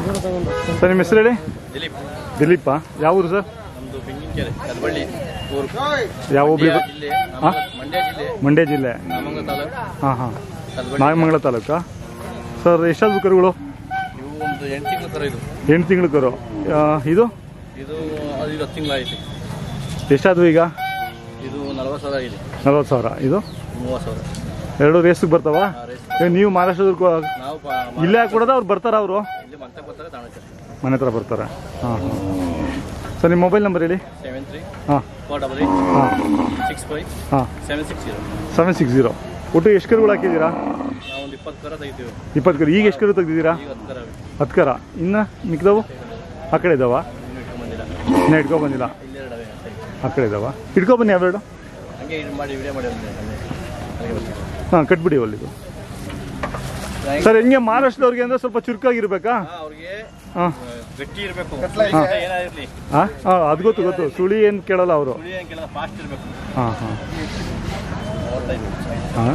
Sir ನಿಮ್ಮ ಹೆಸರು ಹೇಳಿ ದಿಲೀಪ್ ದಿಲೀಪ ಯಾವ ಊರು ಸರ್ ನಮ್ದು ಬೆಂಗಿನಕೆರೆ ಕಲ್ಬಳ್ಳಿ ಊರು ಯಾವ ಒಬ್ರು ಜಿಲ್ಲೆ ಹಾ? ಮಂಡ್ಯ ಜಿಲ್ಲೆ ಮಂಡ್ಯ ಜಿಲ್ಲೆ ನಾಮಂಗಲ ತಾಲೂಕು ಹಾಂ ಹಾಂ ಕಲ್ಬಳ್ಳಿ ನಾಗಮಂಗಲ ತಾಲೂಕಾ ಸರ್ ಎಷ್ಟಾದ್ರು ಕರುಗಳು ಇವು ಒಂದು ಎಂಟು ತಿಂಗಳು ಥರ ಇದು ಎಂಟು ತಿಂಗಳು ಕರು ಆ, ಇದು ಇದು ಅದು ಇದು ಹತ್ತು ತಿಂಗಳಾಯಿತು ಎಷ್ಟಾದ್ರು ಈಗ ಇದು ನಲ್ವತ್ತು ಸಾವಿರ ಆಗಿದೆ ನಲ್ವತ್ತು ಸಾವಿರ ಇದು ಮೂವತ್ತು ಸಾವಿರ ಎರಡು ರೇಸಿಗೆ ಬರ್ತಾವ ಆ ರೇಸ್ ಏ, ನೀವು ಮಹಾರಾಷ್ಟ್ರದವ್ರು ನಾವು ಪ- ಇಲ್ಲೇ ಹಾಕೊಡೋದ ಅವ್ರು ಬರ್ತಾರ ಅವರು ಇಲ್ಲಿ ಮಂತ ಬರ್ತಾರೆ ತಾಣಕ್ಕೆ ಮನೆ ಹತ್ರ ಬರ್ತಾರೆ ಹಾಂ ಹಾಂ ಸರ್ ನಿಮ್ಮ ಮೊಬೈಲ್ ನಂಬರ್ ಹೇಳಿ ಸೆವೆನ್ ತ್ರೀ ಹಾಂ ಫೋರ್ ಡಬಲ್ ಏಟ್ ಹಾಂ ಸಿಕ್ಸ್ ಫೈವ್ ಹಾಂ seven six zero seven six zero ಒಟ್ಟು ಎಷ್ಟು ಕರುಗಳು ಹಾಕಿದ್ದೀರಾ ನಾವು ಒಂದು ಇಪ್ಪತ್ತು ಕರ ತೆಗಿತೀವಿ ಇಪ್ಪತ್ತು ಕರು ಈಗ ಎಷ್ಟು ಕರು ತೆಗ್ದಿದ್ದೀರಾ ಈಗ ಹತ್ತು ಕರ ಹತ್ತು ಕರ ಇನ್ನು ಮಿಕ್ದವು ಆ ಕಡೆ ಇದ್ದಾವ ಇನ್ನೂ ಇಟ್ಕೊಂಡ್ಬಂದಿಲ್ಲ ಇನ್ನೂ ಇಟ್ಕೊ ಬಂದಿಲ್ಲ ಇಲ್ಲೆರಡವೆ ಆ ಕಡೆ ಇದ್ದಾವ ಇಟ್ಕೊ ಬನ್ನಿ ಅವೆರಡು ಹಂಗೆ ಇದು ಮಾಡಿ ವಿಡಿಯೋ ಮಾಡಿ ಬಂದೆ ಅಲ್ಲಿಗೆ ಬರ್ತೀನಿ ಹಾಂ ಕಟ್ಬಿಡಿ ಅಲ್ಲಿದು ಸರ್ ಹೆಂಗೆ ಮಹಾರಾಷ್ಟ್ರದವ್ರಿಗೆ ಅಂದ್ರೆ ಸ್ವಲ್ಪ ಚುರುಕಾಗಿರ್ಬೇಕಾ ಹಾ, ಅವ್ರಿಗೆ ಹಾಂ ಆ, ಗಟ್ಟಿ ಇರಬೇಕು ಹಾ. ಏನಾಗಿರ್ಲಿ ಹಾಂ ಹಾಂ ಅದು ಗೊತ್ತು ಗೊತ್ತು ಸುಳಿ ಏನು ಕೇಳಲ್ಲ ಅವರು ಸುಳಿ ಹಂಗೆಲ್ಲ ಫಾಸ್ಟ್ ಇರಬೇಕು ಹಾಂ ಹಾಂ ಮೂವತ್ತೈದು ಹಾಂ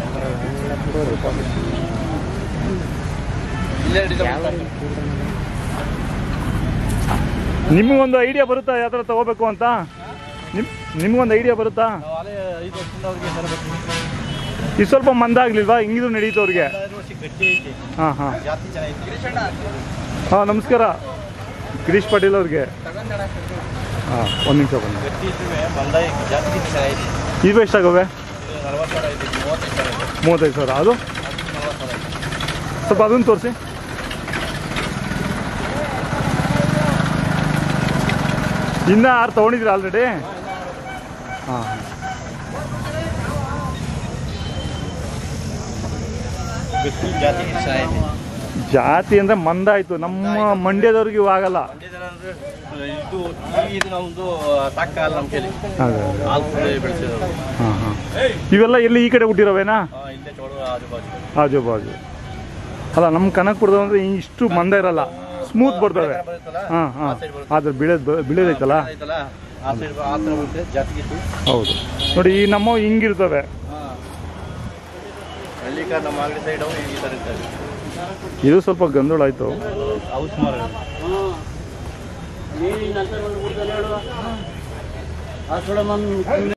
ಇಲ್ಲೇ ಡಿಸೈನ್ ನಿಮಗೊಂದು ಐಡಿಯಾ ಬರುತ್ತಾ ಯಾವ ಥರ ತಗೋಬೇಕು ಅಂತ ನಿಮ್ ನಿಮ್ಗೊಂದು ಐಡಿಯಾ ಬರುತ್ತಾ ನಾವು ಅಲ್ಲೇ ಐದು ವರ್ಷದಿಂದ ಅವ್ರಿಗೆ ತರಬೇಕು ಇದು ಸ್ವಲ್ಪ ಮಂದಾಗ್ಲಿಲ್ವಾ ಹಿಂಗಿದ್ರು ನಡೀತು ಅವ್ರಿಗೆ ಐದು ವರ್ಷ ಗಟ್ಟಿ ಐತಿ ಹಾಂ ಹಾಂ ಜಾತಿ ಚೆನ್ನಾಗೈತಿ ಹಾಂ ನಮಸ್ಕಾರ ಗಿರೀಶ್ ಪಾಟೀಲ್ ಅವ್ರಿಗೆ ಹಾಂ ಒಂದು ನಿಮಿಷ ಬನ್ನಿ ಗಟ್ಟಿ ಇದ್ದರೆ ಬಂದಾಯ ಜಾತಿ ಚೆನ್ನಾಗೈತಿ ಇವು ಎಷ್ಟಾಗವೆ ಇದು ನಲ್ವತ್ತು ಸಾವಿರ ಐತಿ ಮೂವತ್ತೈದು ಸಾವಿರ ಐತಿ ಮೂವತ್ತೈದು ಸಾವಿರ ಅದು ನಲ್ವತ್ತು ಸಾವಿರ ಐತಿ ಸ್ವಲ್ಪ ಅದನ್ನು ತೋರಿಸಿ ಇನ್ನ ಆರು ತೊಗೊಂಡಿದ್ದೀರಾ ಆಲ್ರೆಡಿ ಹಾಂ ಗಟ್ಟಿ ಜಾತಿ ಚೆನ್ನಾಗೈತಿ ಜಾತಿ ಅಂದರೆ ಮಂದಾಯ್ತು ನಮ್ಮ ಮಂಡ್ಯದವ್ರಿಗೆ ಇವು ಆಗಲ್ಲ ಮಂಡ್ಯದ ಅಂದ್ರೆ ಇದು ಈ ಇದು ನಮ್ಮದು ಸಾಕ ಅಲ್ಲ ನಮ್ಮ ಕೈಲಿ ಅದೇ ಹಾಲು ಕುಡಿ ಬೆಳೆಸಿರೋದು ಹಾಂ ಹಾಂ ಇವೆಲ್ಲ ಎಲ್ಲಿ ಈ ಕಡೆ ಹುಟ್ಟಿರೋವೇನಾ ಹಾಂ ಇಲ್ಲೇ ಚೋಡು ಆಜು ಬಾಜು ಆಜು ಬಾಜು ಅಲ್ಲ ನಮ್ಮ ಕನಕಪುರದ ಅಂದರೆ ಇಷ್ಟು ಮಂದ ಇರಲ್ಲ ಸ್ಮೂತ್ ಬರ್ತವೆ ಬರುತ್ತಲ್ಲ ಹಾಂ ಹಾಂ ಆ side ಬರುತ್ತೆ. ಅದ್ರ ಬಿಳೋದು ಬಿಳೋದೈತಲ್ಲ ಐತಲ್ಲ ಆ ಸೈಡ್ ಆ ಥರ ಬರುತ್ತೆ ಜಾತಿ ಗಿತ್ತು ಹೌದು ನೋಡಿ ಈ ನಮ್ಮ ಹಿಂಗಿರ್ತವೆ ಹಾಂ ಹಳ್ಳಿಕಾರ್ ನಮ್ಮ ಅಂಗಡಿ ಸೈಡ್ ಅವು ಈ ಥರ ಇರ್ತವೆ ಇದು ಸ್ವಲ್ಪ ಗಂಧುಳಾಯ್ತು ಅವು ಸುಮಾರು ನೀನು ನಂತರ ಬಂದು ಬಿಡ್ತಾನೆ ಹೇಳುವ ಆ ಸುಡ